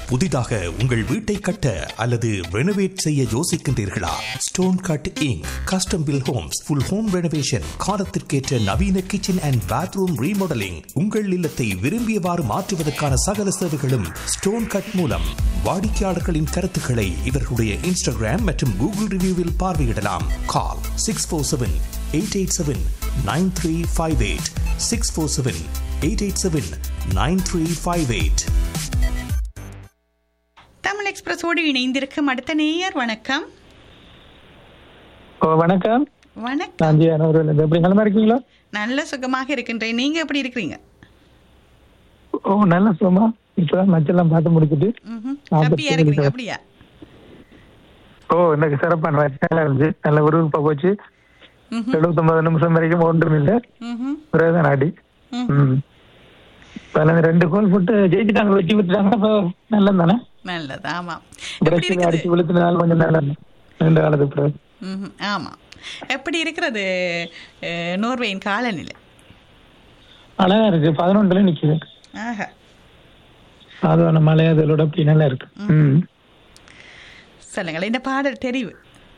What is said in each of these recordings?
புதிதாக உங்கள் வீட்டை கட்ட அல்லது ரெனோவேட் செய்ய யோசிக்கின்றீர்களா stone cut inc custom build homes full home renovation காலத்திற்கேற்ற நவீன கிச்சன் அண்ட் பாத்ரூம் ரீமாடலிங் உங்கள் இல்லத்தை விரும்பியவாறு மாற்றுவதற்கான சகல சேவைகளும் ஸ்டோன் கட் மூலம் வாடிக்கையாளர்களின் கருத்துக்களை இவர்களுடைய இன்ஸ்டாகிராம் மற்றும் கூகுள் ரிவ்யூவில் பார்வையிடலாம் call six four seven eight eight seven nine three five eight six four seven eight eight seven nine three five eight Tamil எக்ஸ்பிரஸோடு இணைந்திருக்கும் அடுத்த நேயர் வணக்கம் ஓ வணக்கம் வணக்கம் நான் ஜி அனவர்கள் எப்படி நலமா இருக்கீங்களா நல்ல சுகமாக இருக்கின்றேன் நீங்க எப்படி இருக்கிறீங்க ஓ நல்ல சுகமா இப்பதான் மச்செல்லாம் பார்த்து முடிச்சுட்டு ம்ஹும். நான் ஹாப்பியா பத்தி இருக்கிறீங்க சொல்லிட்டேன். அப்படியா ஓ இன்னைக்கு சிறப்பான வேலை. நல்லா இருந்துச்சு நல்ல விறுவிறுப்பா போச்சு ம்ஹும். எழுபத்தொன்பது நிமிஷம் வரைக்கும் ஒன்றும் இல்லை ம்ஹும். பிறகுதான் அடி ம். ம் இப்ப அந்த ரெண்டு கோல் போட்டு ஜெயிச்சுட்டாங்க வெற்றி பெற்றுட்டாங்க அப்போ நல்லது தானே நல்லது ஆமா எப்படி பிரச்சனை இருக்குது அடிச்சு விழுத்தினாலும் கொஞ்சம் நல்லா இருந்தது. ரெண்டு காலத்துக்கு பிறகு ம்ஹும். ஆமா எப்படி இருக்கிறது அஹ், நோர்வேயின் காலநிலை அழகா இருக்கு பதினொன்றுல நிக்குது ஆஹா சாதாரண மழை அதோட அப்படி நல்லா இருக்கு ம் சொல்லுங்கள் இந்த பாடல் தெரிவு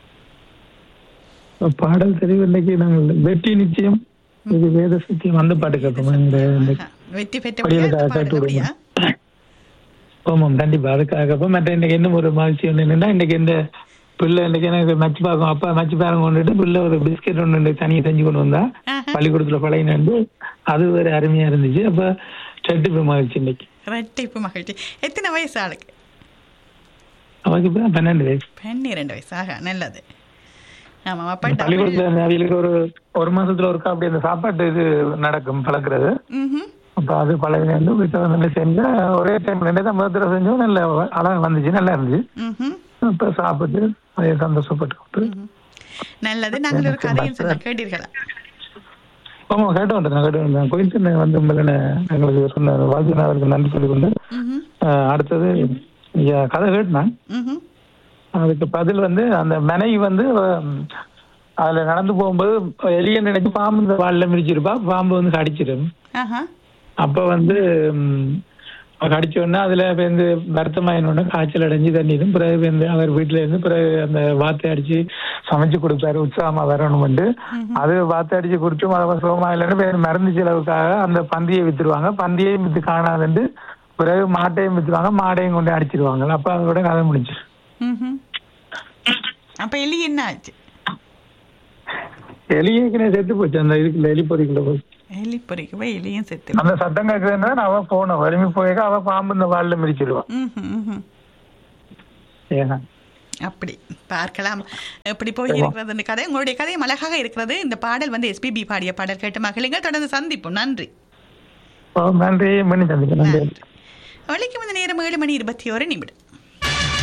இப்ப பாடல் தெரிவு இன்னைக்கு நாங்கள் வெற்றி நிச்சயம் இது வேத சத்தியம் அந்த பாட்டு கேட்போம் இந்த இந்த ஆஹா. வெற்றி பெற்ற படியில பாடல் காட்டு அப்படியா விடுங்க ஆமாம் கண்டிப்பா அதுக்காக அப்ப மற்ற இன்னைக்கு என்ன ஒரு மகிழ்ச்சி ஒண்ணு என்னன்னா இன்னைக்கு இந்த பிள்ளை இன்னைக்கு எனக்கு மச்சு பார்க்கும் அப்பா மச்சு பாருங்க கொண்டுட்டு பிள்ளை ஒரு பிஸ்கெட் ஒன்று தனியாக செஞ்சு கொண்டு வந்தா ஆஹா. பள்ளிக்கூடத்துல பழகினு அது ஒரு அருமையா இருந்துச்சு அப்ப ரெட்டு போய் மகிழ்ச்சி இன்னைக்கு ரெட்டிப்பு மகிழ்ச்சி எத்தனை வயசு ஆளுக்கு அவருக்கு இப்ப பன்னெண்டு வயசு பன்னிரெண்டு வயசு ஆகா நல்லது ஆமாம் அப்ப டபுள் பள்ளிக்கூடத்துல அந்த அவங்களுக்கு ஒரு ஒரு மாசத்துல ஒருக்கா அப்படி அந்த சாப்பாட்டு இது நடக்கும் பழக்கிறது ம்ஹும். அப்ப அது பழகினு வீட்டை வந்து செஞ்சா ஒரே டைம் ரெண்டே தான் முதல் தடவை செஞ்சோம் நல்ல அழகா வந்துச்சு நல்லா இருந்துச்சு ம்ஹும். அப்ப சாப்பிட்டு அதே சந்தோஷப்பட்டு கொண்டு நல்லது நாங்கள் ஒரு கதையும் சொன்ன கேட்டீர்களா ஆமா கேட்டு வந்தேன் கேட்டு வந்தேன் கோயில் சென்னை வந்து உங்களை எங்களுக்கு சொன்ன வாழ்த்து அவருக்கு நன்றி சொல்லிக்கொண்டு ம்ஹும். அஹ், அடுத்தது இங்க கதை கேட்டேன் ம்ஹும். அதுக்கு பதில் வந்து அந்த மனைவி வந்து உம், அதுல நடந்து போகும்போது எலிய நினைச்சு பாம்பு இந்த வால்ல மிதிச்சிருப்பா பாம்பு வந்து கடிச்சிடும் ஆஹா அப்ப வந்து உம், அவ கடிச்ச உடனே அதுல வந்து வருத்தமாயினோடனே காய்ச்சல் அடைஞ்சு தண்ணிடும் பிறகு வந்து அவர் வீட்டுல இருந்து பிறகு அந்த வாத்தை அடிச்சு சமைச்சு கொடுப்பாரு உற்சாகமா வரணும்ட்டு அது வாத்தை அடிச்சு குடிச்சும் அதை சுகமா இல்லைன்னு வேற மருந்து செலவுக்காக அந்த பந்தியை வித்துருவாங்க பந்தியையும் வித்து காணாதுண்டு பிறகு மாட்டையும் வித்துருவாங்க மாடையும் கொண்டு அடிச்சிருவாங்க அப்ப அதோட கதை முடிஞ்சு ம்ஹும். அப்ப எலி என்ன ஆச்சு எலியே செத்து போச்சு அந்த இதுக்குள்ள எலி பொறிக்குள்ள போய் எலி பொறிக்கு போய் எலியும் செத்து அந்த சத்தம் கேட்குதுன்னா அவ போனோம் வலிமை போயிருக்க அவ பாம்பு இந்த வால்ல மிதிச்சிருவான் ம்ஹும், ம்ஹும். ஏன்னா அப்படி பார்க்கலாம் எப்படி போய் இருக்கிறது இந்த கதை உங்களுடைய கதையும் அழகாக இருக்கிறது இந்த பாடல் வந்து எஸ்பிபி பாடிய பாடல் கேட்ட மகளிங்க தொடர்ந்து சந்திப்போம் நன்றி ஓ, நன்றி மணி சந்திக்க நன்றி நன்றி வழிக்கு வந்த நேரம் ஏழு மணி இருபத்தி ஒரு நிமிடம்